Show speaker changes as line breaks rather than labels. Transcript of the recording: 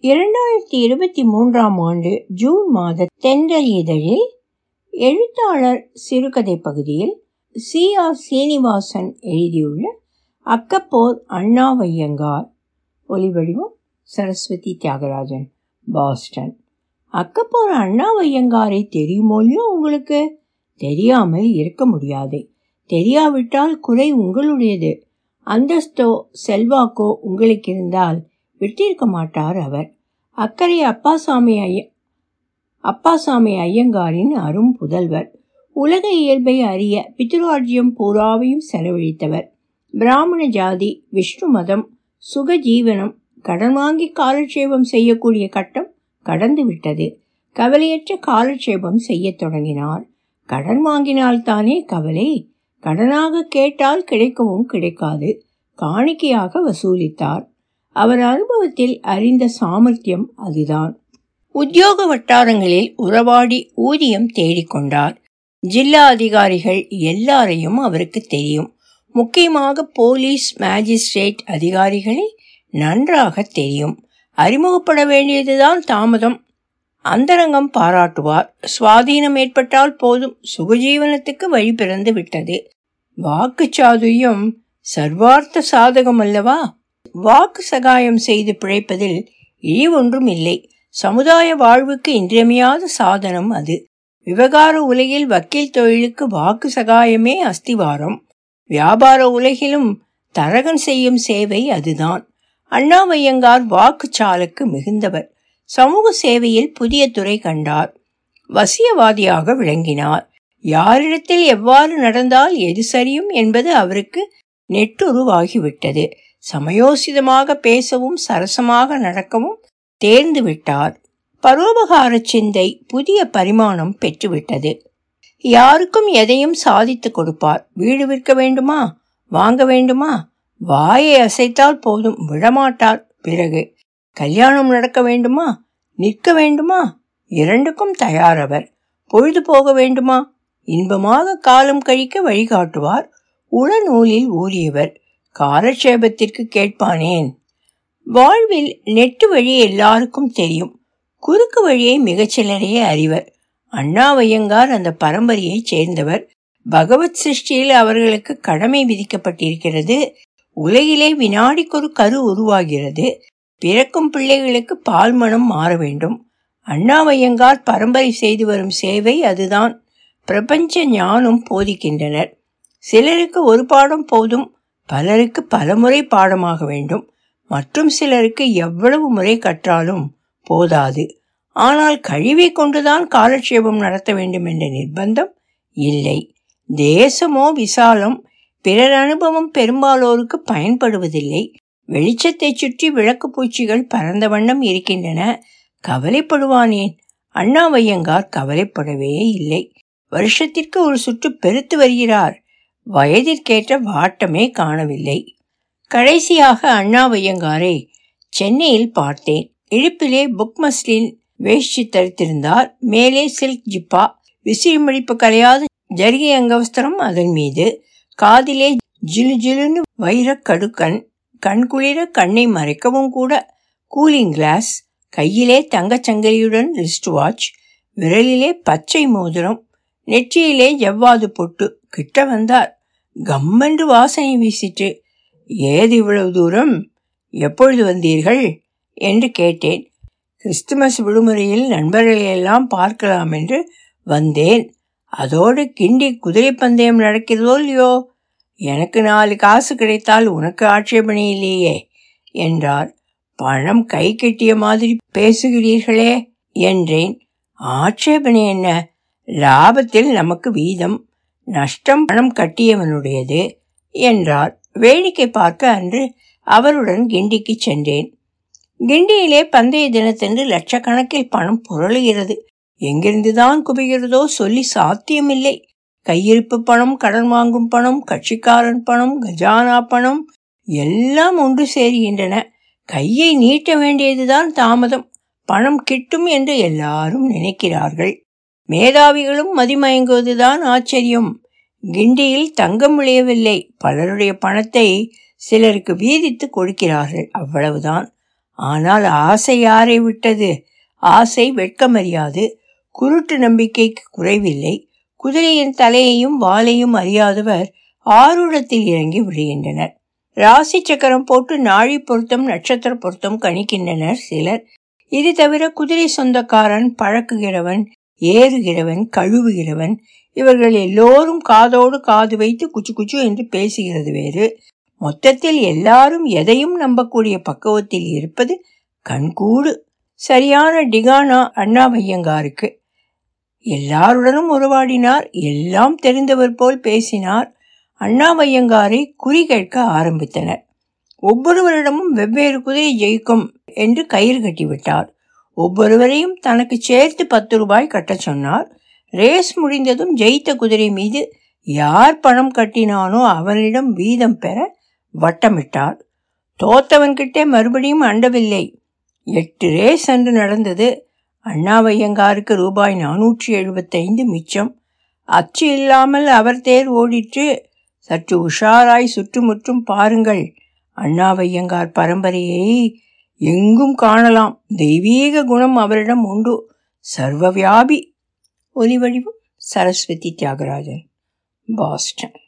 இரண்டாயிரத்தி இருபத்தி மூன்றாம் ஆண்டு ஜூன் மாத தென்றல் இதழில் எழுத்தாளர் சிறுகதை பகுதியில் சி ஆர் சீனிவாசன் எழுதியுள்ள அக்கப்போர் அண்ணாவையங்கார் ஒலிவடிவம் சரஸ்வதி தியாகராஜன் பாஸ்டன் அக்கப்போர் அண்ணாவையங்காரை தெரியுமோலையோ உங்களுக்கு தெரியாமல் இருக்க முடியாது தெரியாவிட்டால் குறை உங்களுடையது அந்தஸ்தோ செல்வாக்கோ உங்களுக்கு இருந்தால் விட்டிருக்க மாட்டார் அவர் அக்கறை அப்பாசாமி ஐய அப்பாசாமி ஐயங்காரின் அரும் புதல்வர் உலக இயல்பை அறிய பித்ருராஜ்யம் பூராவையும் செலவழித்தவர் பிராமண ஜாதி விஷ்ணு மதம் சுக ஜீவனம் கடன் வாங்கி காலட்சேபம் செய்யக்கூடிய கட்டம் கடந்து விட்டது கவலையற்ற காலட்சேபம் செய்யத் தொடங்கினார் கடன் வாங்கினால்தானே கவலை கடனாக கேட்டால் கிடைக்கவும் கிடைக்காது காணிக்கையாக வசூலித்தார் அவர் அனுபவத்தில் அறிந்த சாமர்த்தியம் அதுதான் உத்தியோக வட்டாரங்களில் உறவாடி ஊதியம் தேடிக்கொண்டார் ஜில்லா அதிகாரிகள் எல்லாரையும் அவருக்கு தெரியும் முக்கியமாக போலீஸ் மேஜிஸ்ட்ரேட் அதிகாரிகளை நன்றாக தெரியும் அறிமுகப்பட வேண்டியதுதான் தாமதம் அந்தரங்கம் பாராட்டுவார் சுவாதீனம் ஏற்பட்டால் போதும் சுகஜீவனத்துக்கு வழி பிறந்து விட்டது வாக்குச்சாதுரியம் சர்வார்த்த சாதகம் அல்லவா வாக்கு சகாயம் செய்து பிழைப்பதில் இழிவொன்றும் இல்லை சமுதாய வாழ்வுக்கு இன்றியமையாத சாதனம் அது விவகார உலகில் வக்கீல் தொழிலுக்கு வாக்கு சகாயமே அஸ்திவாரம் வியாபார உலகிலும் தரகன் செய்யும் சேவை அதுதான் அண்ணாமையங்கார் வாக்குச்சாலுக்கு மிகுந்தவர் சமூக சேவையில் புதிய துறை கண்டார் வசியவாதியாக விளங்கினார் யாரிடத்தில் எவ்வாறு நடந்தால் எது சரியும் என்பது அவருக்கு நெட்டுருவாகிவிட்டது சமயோசிதமாக பேசவும் சரசமாக நடக்கவும் தேர்ந்து விட்டார் பரோபகார சிந்தை புதிய பரிமாணம் பெற்றுவிட்டது யாருக்கும் எதையும் சாதித்து கொடுப்பார் வீடு விற்க வேண்டுமா வாங்க வேண்டுமா வாயை அசைத்தால் போதும் விடமாட்டார் பிறகு கல்யாணம் நடக்க வேண்டுமா நிற்க வேண்டுமா இரண்டுக்கும் தயாரவர் பொழுது போக வேண்டுமா இன்பமாக காலம் கழிக்க வழிகாட்டுவார் உளநூலில் ஊறியவர் காலட்சேபத்திற்கு கேட்பானேன் வாழ்வில் நெட்டு வழி எல்லாருக்கும் தெரியும் குறுக்கு வழியை மிகச்சிலரே அறிவர் அண்ணாவையங்கார் அந்த பரம்பரையைச் சேர்ந்தவர் பகவத் சிருஷ்டியில் அவர்களுக்கு கடமை விதிக்கப்பட்டிருக்கிறது உலகிலே வினாடிக்கொரு கரு உருவாகிறது பிறக்கும் பிள்ளைகளுக்கு பால் மனம் மாற வேண்டும் அண்ணாவையங்கார் பரம்பரை செய்து வரும் சேவை அதுதான் பிரபஞ்ச ஞானம் போதிக்கின்றனர் சிலருக்கு ஒரு பாடம் போதும் பலருக்கு பலமுறை பாடமாக வேண்டும் மற்றும் சிலருக்கு எவ்வளவு முறை கற்றாலும் போதாது ஆனால் கழிவை கொண்டுதான் காலட்சேபம் நடத்த வேண்டும் என்ற நிர்பந்தம் இல்லை தேசமோ விசாலம் பிறர் அனுபவம் பெரும்பாலோருக்கு பயன்படுவதில்லை வெளிச்சத்தை சுற்றி விளக்கு பூச்சிகள் பறந்த வண்ணம் இருக்கின்றன கவலைப்படுவானேன் அண்ணாவையங்கார் கவலைப்படவே இல்லை வருஷத்திற்கு ஒரு சுற்று பெருத்து வருகிறார் வயதிற்கேற்ற வாட்டமே காணவில்லை கடைசியாக அண்ணாவையங்காரை சென்னையில் பார்த்தேன் இழுப்பிலே புக் மஸ்லின் வேஷ்டி தரித்திருந்தார் மேலே சில்க் ஜிப்பா விசிறிமடிப்பு கலையாத ஜரிகை அங்கவஸ்திரம் அதன் மீது காதிலே ஜிலு ஜிலுன்னு வைரக் கடுக்கன் கண்குளிர கண்ணை மறைக்கவும் கூட கூலிங் கிளாஸ் கையிலே தங்கச்சங்கிலியுடன் ரிஸ்ட் வாட்ச் விரலிலே பச்சை மோதிரம் நெற்றியிலே ஜவ்வாது பொட்டு கிட்ட வந்தார் கம்மென்று வாசனை வீசிட்டு ஏது இவ்வளவு தூரம் எப்பொழுது வந்தீர்கள் என்று கேட்டேன் கிறிஸ்துமஸ் விடுமுறையில் நண்பர்களை எல்லாம் பார்க்கலாம் என்று வந்தேன் அதோடு கிண்டி குதிரை பந்தயம் நடக்கிறதோ இல்லையோ எனக்கு நாலு காசு கிடைத்தால் உனக்கு ஆட்சேபனை இல்லையே என்றார் பணம் கை கட்டிய மாதிரி பேசுகிறீர்களே என்றேன் ஆட்சேபனை என்ன லாபத்தில் நமக்கு வீதம் நஷ்டம் பணம் கட்டியவனுடையது என்றார் வேடிக்கை பார்க்க அன்று அவருடன் கிண்டிக்கு சென்றேன் கிண்டியிலே பந்தய தினத்தன்று லட்சக்கணக்கில் பணம் புரளுகிறது எங்கிருந்துதான் குவிகிறதோ சொல்லி சாத்தியமில்லை கையிருப்பு பணம் கடன் வாங்கும் பணம் கட்சிக்காரன் பணம் கஜானா பணம் எல்லாம் ஒன்று சேருகின்றன கையை நீட்ட வேண்டியதுதான் தாமதம் பணம் கிட்டும் என்று எல்லாரும் நினைக்கிறார்கள் மேதாவிகளும் மதிமயங்குவதுதான் ஆச்சரியம் கிண்டியில் தங்கம் விளையவில்லை பலருடைய பணத்தை சிலருக்கு வீதித்து கொடுக்கிறார்கள் அவ்வளவுதான் ஆனால் ஆசை யாரை விட்டது ஆசை வெட்கமறியாது குருட்டு நம்பிக்கைக்கு குறைவில்லை குதிரையின் தலையையும் வாலையும் அறியாதவர் ஆருடத்தில் இறங்கி விழுகின்றனர் ராசி சக்கரம் போட்டு நாழி பொருத்தம் நட்சத்திர பொருத்தம் கணிக்கின்றனர் சிலர் இது தவிர குதிரை சொந்தக்காரன் பழக்குகிறவன் ஏறுகிறவன் கழுவுகிறவன் இவர்கள் எல்லோரும் காதோடு காது வைத்து குச்சு குச்சு என்று பேசுகிறது வேறு மொத்தத்தில் எல்லாரும் எதையும் நம்பக்கூடிய பக்குவத்தில் இருப்பது கண்கூடு சரியான டிகானா அண்ணாவையங்காருக்கு எல்லாருடனும் உருவாடினார் எல்லாம் தெரிந்தவர் போல் பேசினார் அண்ணாவையங்காரை குறி கேட்க ஆரம்பித்தனர் ஒவ்வொருவரிடமும் வெவ்வேறு குதிரை ஜெயிக்கும் என்று கயிறு கட்டிவிட்டார் ஒவ்வொருவரையும் தனக்கு சேர்த்து பத்து ரூபாய் கட்டச் சொன்னார் ரேஸ் முடிந்ததும் ஜெயித்த குதிரை மீது யார் பணம் கட்டினானோ அவனிடம் வீதம் பெற வட்டமிட்டார் தோத்தவன்கிட்டே மறுபடியும் அண்டவில்லை எட்டு ரேஸ் அன்று நடந்தது அண்ணாவையங்காருக்கு ரூபாய் நானூற்றி எழுபத்தைந்து மிச்சம் அச்சு இல்லாமல் அவர் தேர் ஓடிற்று சற்று உஷாராய் சுற்றுமுற்றும் பாருங்கள் அண்ணாவையங்கார் பரம்பரையை எங்கும் காணலாம் தெய்வீக குணம் அவரிடம் உண்டு சர்வவியாபி ஒலிவடிவம் சரஸ்வதி தியாகராஜன் பாஸ்டன்